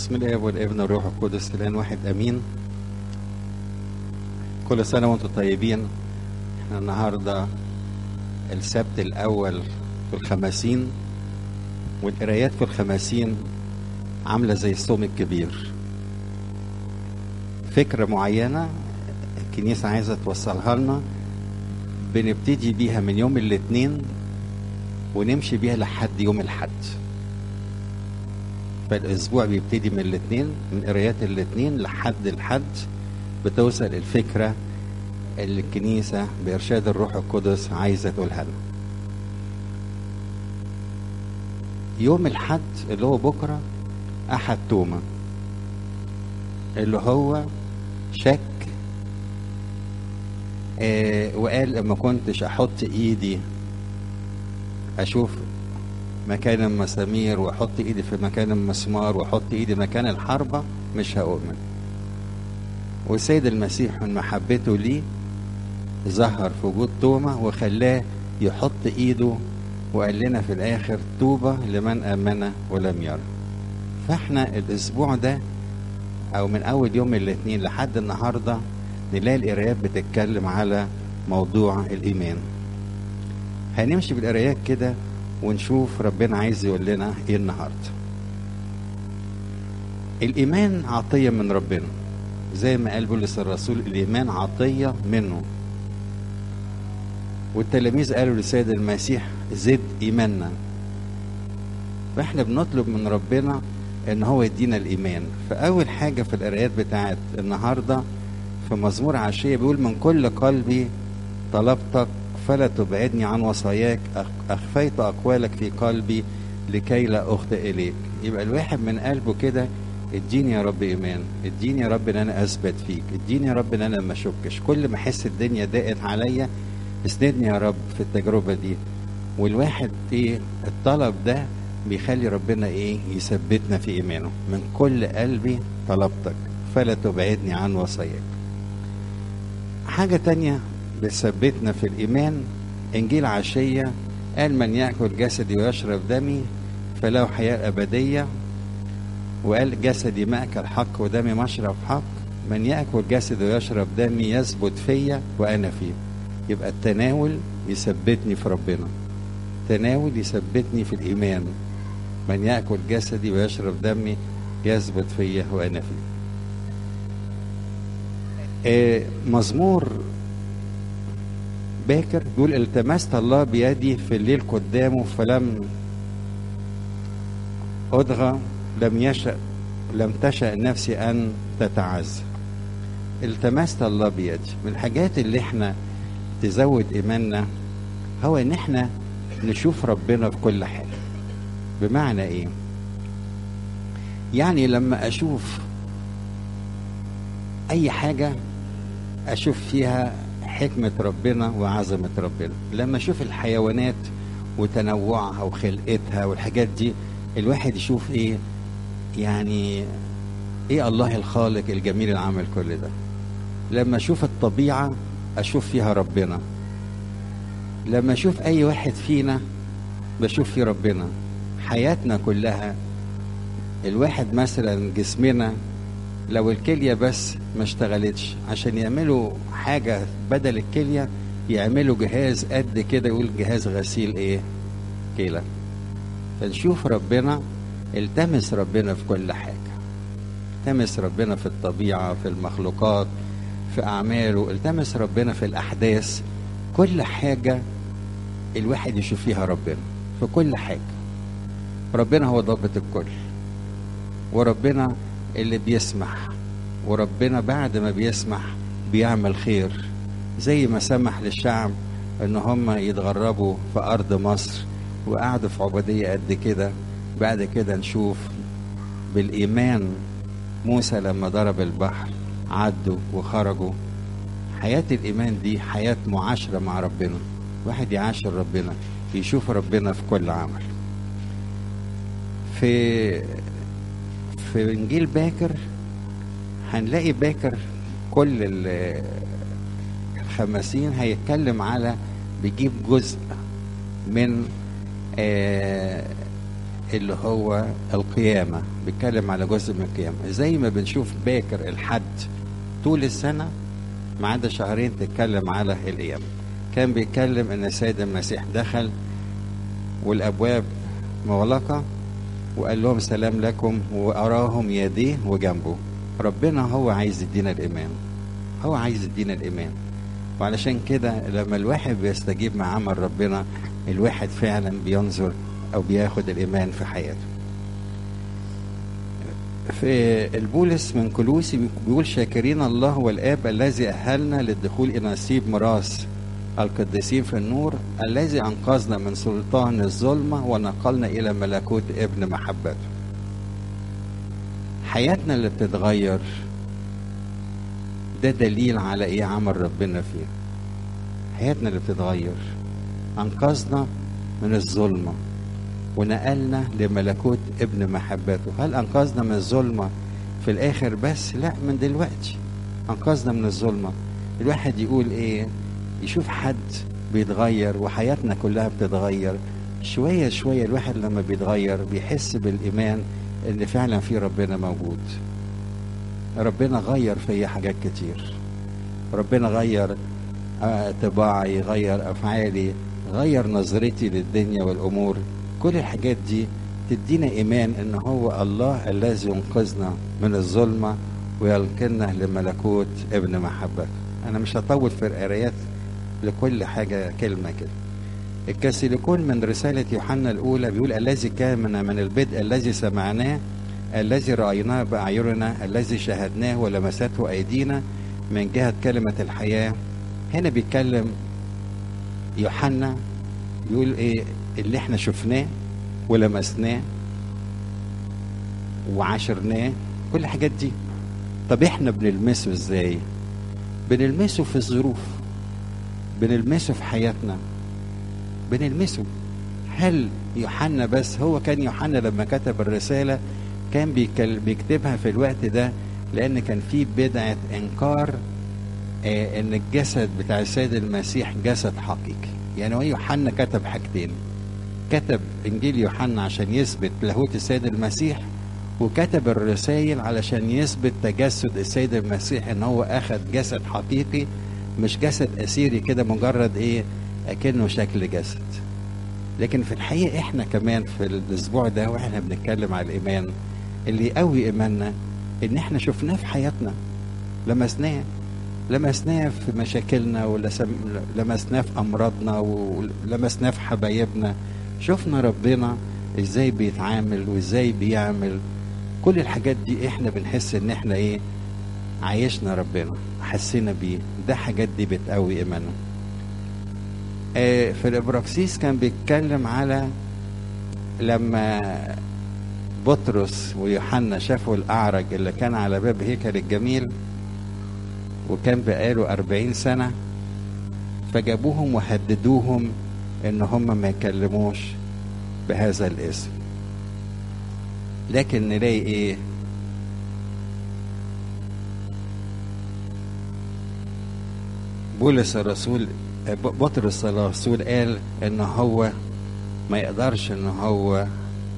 بسم الله والابن والروح القدس الان واحد امين كل سنه وانتم طيبين احنا النهارده السبت الاول في الخمسين والقرايات في الخمسين عامله زي الصوم الكبير فكره معينه الكنيسه عايزه توصلها لنا بنبتدي بيها من يوم الاثنين ونمشي بيها لحد يوم الحد فالاسبوع بيبتدي من الاثنين من قرايات الاثنين لحد الحد بتوصل الفكره اللي الكنيسه بارشاد الروح القدس عايزه تقولها لنا يوم الحد اللي هو بكره احد توما اللي هو شك آه وقال ما كنتش احط ايدي اشوف مكان المسامير واحط ايدي في مكان المسمار واحط ايدي مكان الحربة مش هؤمن والسيد المسيح من محبته ليه ظهر في وجود توما وخلاه يحط ايده وقال لنا في الاخر طوبى لمن امن ولم يرى فاحنا الاسبوع ده او من اول يوم الاثنين لحد النهارده نلاقي القرايات بتتكلم على موضوع الايمان هنمشي بالقرايات كده ونشوف ربنا عايز يقول لنا ايه النهارده الايمان عطيه من ربنا زي ما قال بولس الرسول الايمان عطيه منه والتلاميذ قالوا للسيد المسيح زد ايماننا فاحنا بنطلب من ربنا ان هو يدينا الايمان فاول حاجه في القرايات بتاعت النهارده في مزمور عشيه بيقول من كل قلبي طلبتك فلا تبعدني عن وصاياك أخفيت أقوالك في قلبي لكي لا أخطئ إليك يبقى الواحد من قلبه كده اديني يا رب إيمان اديني يا رب إن أنا أثبت فيك اديني يا رب إن أنا ما أشكش كل ما أحس الدنيا ضاقت عليا اسندني يا رب في التجربة دي والواحد إيه الطلب ده بيخلي ربنا إيه يثبتنا في إيمانه من كل قلبي طلبتك فلا تبعدني عن وصاياك حاجة تانية بتثبتنا في الإيمان إنجيل عشية قال من يأكل جسدي ويشرب دمي فله حياة أبدية وقال جسدي مأكل حق ودمي مشرب حق من يأكل جسدي ويشرب دمي يثبت فيا وأنا فيه يبقى التناول يثبتني في ربنا التناول يثبتني في الإيمان من يأكل جسدي ويشرب دمي يثبت فيا وأنا فيه آه مزمور باكر بيقول التمست الله بيدي في الليل قدامه فلم أدغى لم يشأ لم تشأ نفسي أن تتعز التمست الله بيدي من الحاجات اللي احنا تزود إيماننا هو إن احنا نشوف ربنا في كل حاجة بمعنى إيه؟ يعني لما أشوف أي حاجة أشوف فيها حكمة ربنا وعظمة ربنا لما أشوف الحيوانات وتنوعها وخلقتها والحاجات دي الواحد يشوف إيه يعني إيه الله الخالق الجميل اللي عمل كل ده لما أشوف الطبيعة أشوف فيها ربنا لما أشوف أي واحد فينا بشوف فيه ربنا حياتنا كلها الواحد مثلا جسمنا لو الكلية بس ما اشتغلتش عشان يعملوا حاجة بدل الكلية يعملوا جهاز قد كده يقول جهاز غسيل ايه كلى فنشوف ربنا التمس ربنا في كل حاجة التمس ربنا في الطبيعة في المخلوقات في أعماله التمس ربنا في الأحداث كل حاجة الواحد يشوف فيها ربنا في كل حاجة ربنا هو ضابط الكل وربنا اللي بيسمح وربنا بعد ما بيسمح بيعمل خير زي ما سمح للشعب ان هم يتغربوا في ارض مصر وقعدوا في عبودية قد كده بعد كده نشوف بالايمان موسى لما ضرب البحر عدوا وخرجوا حياة الايمان دي حياة معاشرة مع ربنا واحد يعاشر ربنا يشوف ربنا في كل عمل في في انجيل باكر هنلاقي باكر كل الخمسين هيتكلم على بيجيب جزء من آه اللي هو القيامة بيتكلم على جزء من القيامة زي ما بنشوف باكر الحد طول السنة ما عدا شهرين تتكلم على القيامة كان بيتكلم ان السيد المسيح دخل والابواب مغلقة وقال لهم سلام لكم واراهم يديه وجنبه ربنا هو عايز يدينا الايمان هو عايز يدينا الايمان وعلشان كده لما الواحد بيستجيب مع عمل ربنا الواحد فعلا بينظر او بياخد الايمان في حياته في البولس من كلوسي بيقول شاكرين الله والاب الذي اهلنا للدخول الى نصيب ميراث القديسين في النور الذي انقذنا من سلطان الظلمه ونقلنا الى ملكوت ابن محبته حياتنا اللي بتتغير ده دليل على ايه عمل ربنا فيها حياتنا اللي بتتغير انقذنا من الظلمه ونقلنا لملكوت ابن محبته هل انقذنا من الظلمه في الاخر بس لا من دلوقتي انقذنا من الظلمه الواحد يقول ايه يشوف حد بيتغير وحياتنا كلها بتتغير شوية شوية الواحد لما بيتغير بيحس بالإيمان إن فعلا في ربنا موجود ربنا غير فيا حاجات كتير ربنا غير آه، طباعي غير أفعالي غير نظرتي للدنيا والأمور كل الحاجات دي تدينا إيمان إن هو الله الذي ينقذنا من الظلمة ويلقنا لملكوت ابن محبته أنا مش هطول في القرايات لكل حاجة كلمة كده الكاثوليكون من رسالة يوحنا الأولى بيقول الذي كان من, من البدء الذي سمعناه الذي رأيناه بأعيننا الذي شاهدناه ولمسته أيدينا من جهة كلمة الحياة هنا بيتكلم يوحنا بيقول ايه اللي احنا شفناه ولمسناه وعاشرناه كل الحاجات دي طب احنا بنلمسه ازاي بنلمسه في الظروف بنلمسه في حياتنا بنلمسه هل يوحنا بس هو كان يوحنا لما كتب الرسالة كان بيكل- بيكتبها في الوقت ده لأن كان في بدعة إنكار آه، إن الجسد بتاع السيد المسيح جسد حقيقي يعني هو يوحنا كتب حاجتين كتب إنجيل يوحنا عشان يثبت لاهوت السيد المسيح وكتب الرسائل علشان يثبت تجسد السيد المسيح ان هو اخذ جسد حقيقي مش جسد اسيري كده مجرد ايه اكنه شكل جسد لكن في الحقيقه احنا كمان في الاسبوع ده واحنا بنتكلم على الايمان اللي يقوي ايماننا ان احنا شفناه في حياتنا لمسناه لمسناه في مشاكلنا ولمسناه في امراضنا ولمسناه في حبايبنا شفنا ربنا ازاي بيتعامل وازاي بيعمل كل الحاجات دي احنا بنحس ان احنا ايه عايشنا ربنا حسينا بيه ده حاجات دي بتقوي ايماننا آه في الابراكسيس كان بيتكلم على لما بطرس ويوحنا شافوا الأعرج اللي كان على باب هيكل الجميل وكان بقاله أربعين سنة فجابوهم وهددوهم إن هم ما يكلموش بهذا الاسم لكن نلاقي إيه بولس الرسول بطرس الرسول قال إن هو ما يقدرش إن هو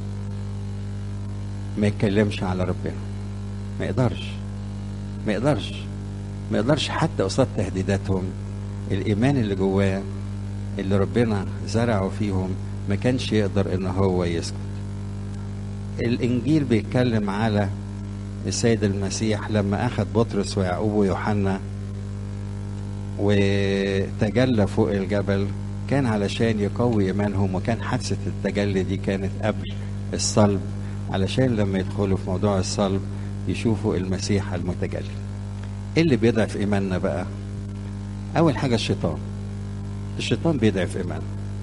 ما يتكلمش على ربنا ما يقدرش ما يقدرش ما يقدرش حتى قصاد تهديداتهم الايمان اللي جواه اللي ربنا زرعه فيهم ما كانش يقدر ان هو يسكت الانجيل بيتكلم على السيد المسيح لما اخذ بطرس ويعقوب ويوحنا وتجلى فوق الجبل كان علشان يقوي ايمانهم وكان حادثه التجلي دي كانت قبل الصلب علشان لما يدخلوا في موضوع الصلب يشوفوا المسيح المتجلي ايه اللي بيضعف ايماننا بقى اول حاجه الشيطان الشيطان بيضعف ايماننا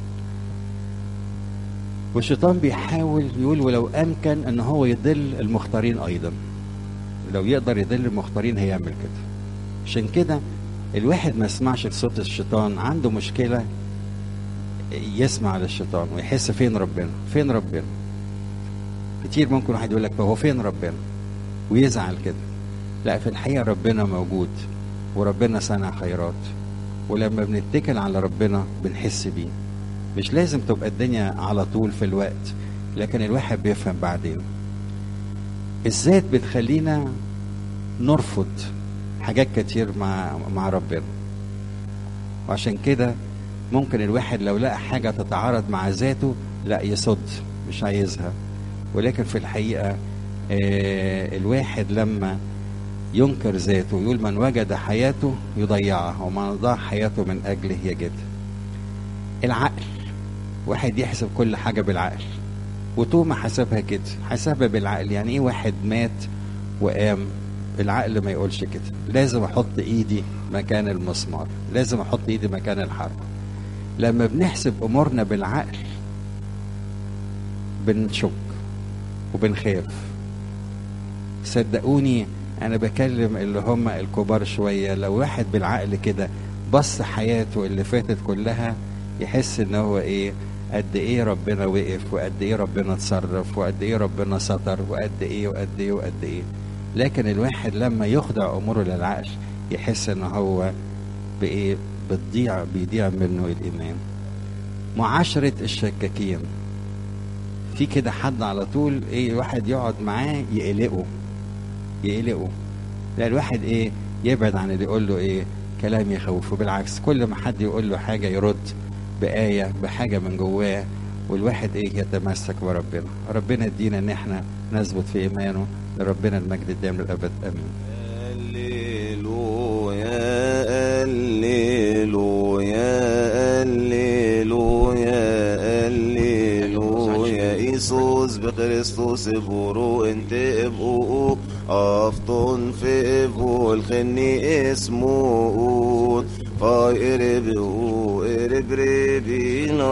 والشيطان بيحاول يقول ولو امكن ان هو يضل المختارين ايضا لو يقدر يضل المختارين هيعمل كده عشان كده الواحد ما يسمعش لصوت الشيطان عنده مشكله يسمع للشيطان ويحس فين ربنا فين ربنا كتير ممكن واحد يقول لك هو فين ربنا ويزعل كده لا في الحقيقه ربنا موجود وربنا صنع خيرات ولما بنتكل على ربنا بنحس بيه مش لازم تبقى الدنيا على طول في الوقت لكن الواحد بيفهم بعدين الذات بتخلينا نرفض حاجات كتير مع مع ربنا وعشان كده ممكن الواحد لو لقى حاجة تتعارض مع ذاته لا يصد مش عايزها ولكن في الحقيقة آه الواحد لما ينكر ذاته ويقول من وجد حياته يضيعها ومن ضاع حياته من أجله يجد العقل واحد يحسب كل حاجة بالعقل وتوما حسبها كده حسبها بالعقل يعني ايه واحد مات وقام العقل ما يقولش كده لازم احط ايدي مكان المسمار لازم احط ايدي مكان الحرب لما بنحسب امورنا بالعقل بنشك وبنخاف صدقوني انا بكلم اللي هم الكبار شويه لو واحد بالعقل كده بص حياته اللي فاتت كلها يحس ان هو ايه قد ايه ربنا وقف وقد ايه ربنا اتصرف وقد ايه ربنا ستر وقد ايه وقد ايه وقد ايه لكن الواحد لما يخضع اموره للعقل يحس ان هو بايه بتضيع بيضيع منه الايمان معاشره الشكاكين في كده حد على طول ايه واحد يقعد معاه يقلقه يقلقه لا الواحد ايه يبعد عن اللي يقول له ايه كلام يخوفه بالعكس كل ما حد يقول له حاجه يرد بآية بحاجة من جواه والواحد ايه يتمسك بربنا ربنا يدينا ان احنا نثبت في ايمانه لربنا المجد الدائم للابد امين هللويا هللويا هللويا هللويا إيسوس بكريستوس بورو انت ابقوا أفطن في ابو الخني اسمه فاير بقو اربربينا